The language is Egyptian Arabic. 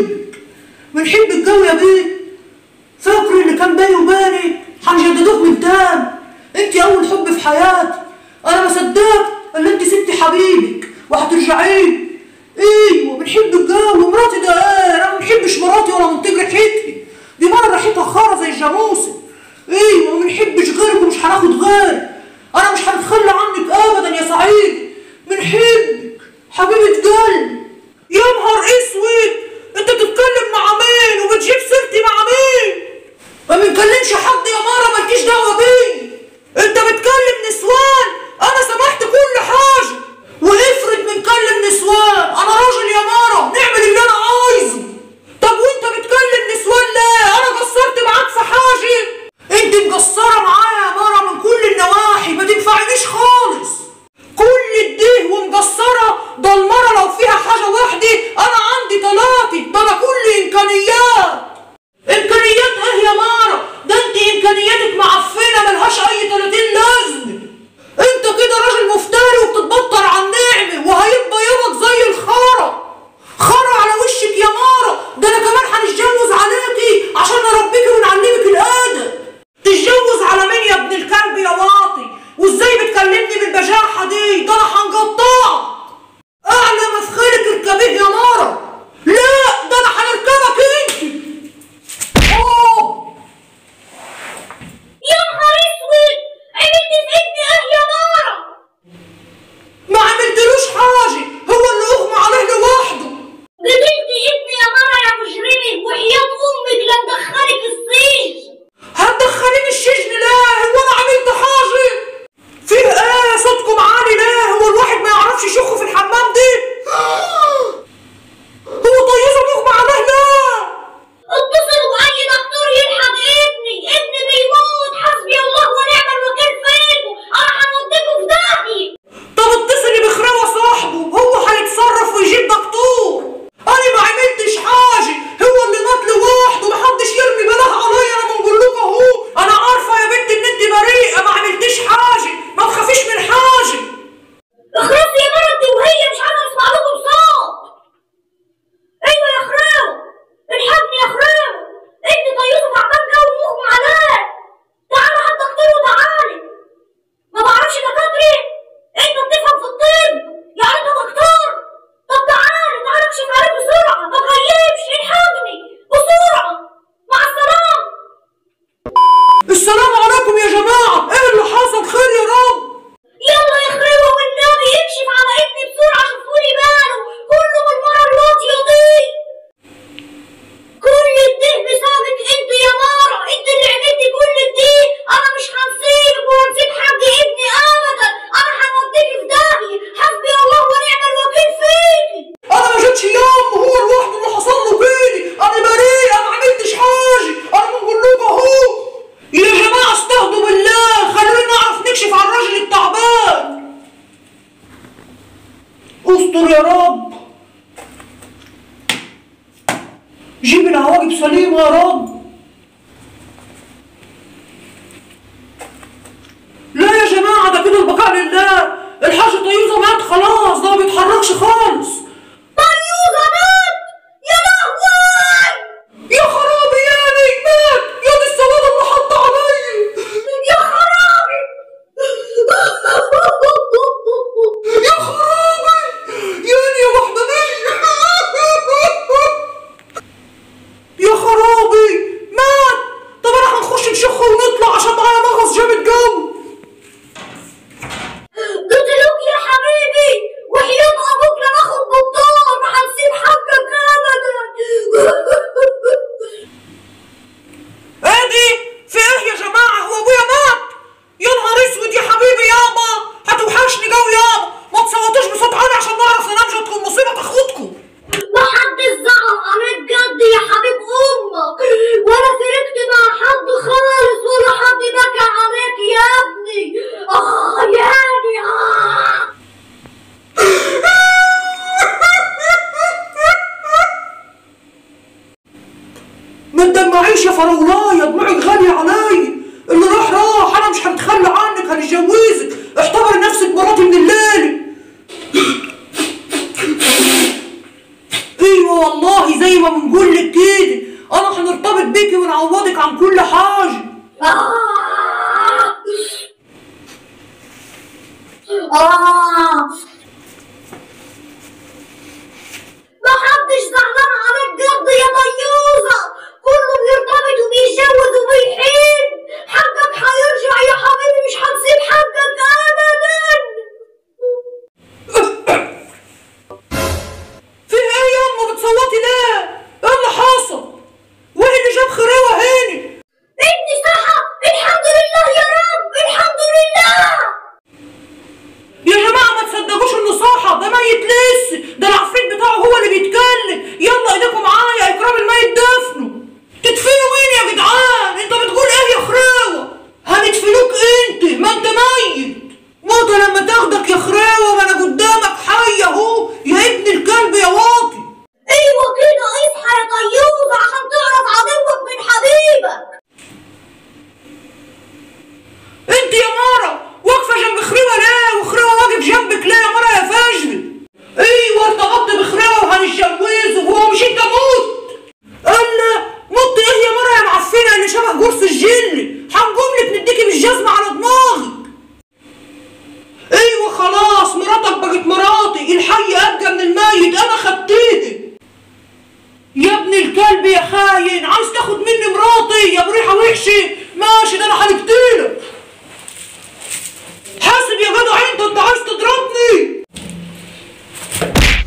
بنحبك بنحبك قوي يا بيه فاكر اللي كان بيني وبينك هنجددوه من تاني انت اول حب في حياتي انا ما صدقت ان انت سبتي حبيبك وهترجعي لي. ايوه بنحبك قوي مراتي ده ايه انا ما بنحبش مراتي ولا منطق ريحتي دي مره ريحتها خرا زي الجاموسه ايوه ما بنحبش غيرك ومش هناخد غيرك انا مش هنتخلى عنك ابدا يا سعيد بنحبك حبيبه قلبي يا نهار اسود انت بتتكلم مع مين وبتجيب سيرتي مع مين ما بنكلمش حد يا مارا مالكيش دعوه بيه انت بتكلم نسوان انا سمحت كل حاجه وافرض بنكلم نسوان انا راجل يا مارا نعمل اللي انا عايزه طب وانت بتكلم نسوان ليه انا قصرت معاك في حاجه انت مقصره معايا يا مارا من كل النواحي ما تنفعنيش خالص كل الديه ومقصره ده المره لو فيها حاجه واحده انا عندي ثلاثه ده انا كل امكانيات امكانيات ايه يا مارا ده انت امكانياتك معفنه ملهاش اي 30 لازمه انت كده راجل مفتري وبتتبطر على النعمه وهيبقى يومك زي الخرا خرا على وشك يا مارا ده انا كمان هنتجوز عليكي عشان اربيكي ونعلمك الادب تتجوز على مين يا ابن الكلب يا واطي وازاي بتكلمني بالبجاحه دي ده انا هنقطعك اعلى ما في خيرك اركبيه يا مارا لا ده انا هنركبك انت اوه يا نهار اسود عملت في ابني ايه يا مارا ما عملتلوش حاجه هو اللي اغمى عليه لوحده قتلت ابني يا مارا يا مجرمه وحياة امك لا ندخلك السجن هتدخليني السجن ليه هو انا عملت حاجه فيه ايه صوتكم عالي ليه هو الواحد ما يعرفش يشخ في الحمام دي هو طيزه مغمى عليه ليه اتصلوا بأي دكتور يلحق ابني ابني بيموت حسبي الله ونعم الوكيل فيكم انا هنوديكوا في داهية طب اتصلي بخروة صاحبه هو هيتصرف ويجيب دكتور انا ما عملتش حاجه هو اللي مات لوحده محدش يرمي بلاها عليا انا بنقول لكم اهو انا عارفه يا بنت ان انت بريئه ما عملتش حاجه ما تخافيش من حاجه اخرسي يا مارا انت وهي مش عايزة اسمع لكم صوت ايوه يا خراوة الحقني يا خراوة انت طيوسة تعبان قوي ومغمى عليك تعالى على الدكتور وتعالي ما بعرفش دكاترة انت بتفهم في الطب يعني انت دكتور طب تعالى تعالى اكشف عليك بسرعة ما تغيبش الحقني بسرعة مع السلامة السلام عليكم يا جماعه ايه اللي حصل خير يا رب يلا يا خروة والنبي اكشف على ابني بسرعة شوفولي باله كله من المرة الواطية دي كل الده بسببك انت يا مارا انت اللي عملتي كل الده انا مش هنسيبك وهنسيب حق ابني ابدا انا هنوديكي في داهية حسبي الله ونعم الوكيل فيكي انا ما جيتش يوم هو لوحده اللي حصل له كده انا بريئه ما عملتش حاجه انا بنقول لكم اهو يا جماعه استهدوا بالله خلونا نعرف نكشف على الراجل التعبان استر يا رب جيب العواقب سليمه يا رب لا يا جماعه ده كده البقاء لله الحاج طيوزه مات خلاص ده ما بيتحركش خالص طيوزة مات يا لهوي يا خرابي يعني مات يا دي السواد اللي حط عليا يا خرابي يا خرابي يعني يا وحدانية يا خرابي مات طب انا هنخش نشخه ونطلع عشان معايا مغص جامد جو قتلوك يا حبيبي وحياة ابوك لا ناخد بالدار ما هنسيب حقك ابدا ادي في ايه يا جماعه هو ابويا مات يا نهار اسود يا حبيبي يابا هتوحشني جو يابا ما تصوتوش بصوت عالي عشان نعرف ننام عشان تكون مصيبه تاخدكم ما حد زعل عليك جد يا حبيب امك ولا فرقت مع حد خالص ولا حد بكى عليك يا ابني اه يعني اه ما تدمعيش يا فراولاية دموعك غالية علي اللي راح راح انا مش هنتخلى عنك هنتجوزك اعتبري نفسك مراتي من الليل ايوه والله زي ما بنقول لك كده انا هنرتبط بيكي ونعوضك عن كل حاجه آه آه محدش زعلان عليك جد يا طيوزة كله بيرتبط وبيتجوز وبيحب حقك هيرجع يا حبيبي مش هنسيب حقك أبدا في ايه يا امه بتصوتي ليه ايه اللي حصل وايه اللي جاب خريوه هنا ابني صحى الحمد لله يا رب الحمد لله يا جماعه ما تصدقوش انه صاحب ده ميت لسه ده العفريت بتاعه هو اللي بيتكلم يلا ايديكم معايا اكرام الميت دفنه تدفنوا مين يا جدعان انت بتقول ايه يا خراوه هندفنوك انت ما انت ميت موضة لما تاخدك يا خراوه ما انا قدامك حي اهو يا ابن الكلب يا واطي ايوه كده اصحى يا طيوزة عشان تعرف عدوك من حبيبك انت يا مارا واقفه جنب خريوه ليه وخريوه واقف جنبك ليه يا مارا يا فجر ايوه ارتبطت بخريوه وهنتجوزه وهو مش انت موت قال موت ايه يا مارا يا معفنه اللي شبه جرس الجن هنقوم لك نديكي بالجزمه على دماغك ايوه خلاص مراتك بقت مراتي الحي ابقى من الميت انا خدتيه يا ابن الكلب يا خاين عايز تاخد مني مراتي يا بريحه وحشه ماشي ده انا هنقتلك حاسب يا جدع انت انت عايز تضربني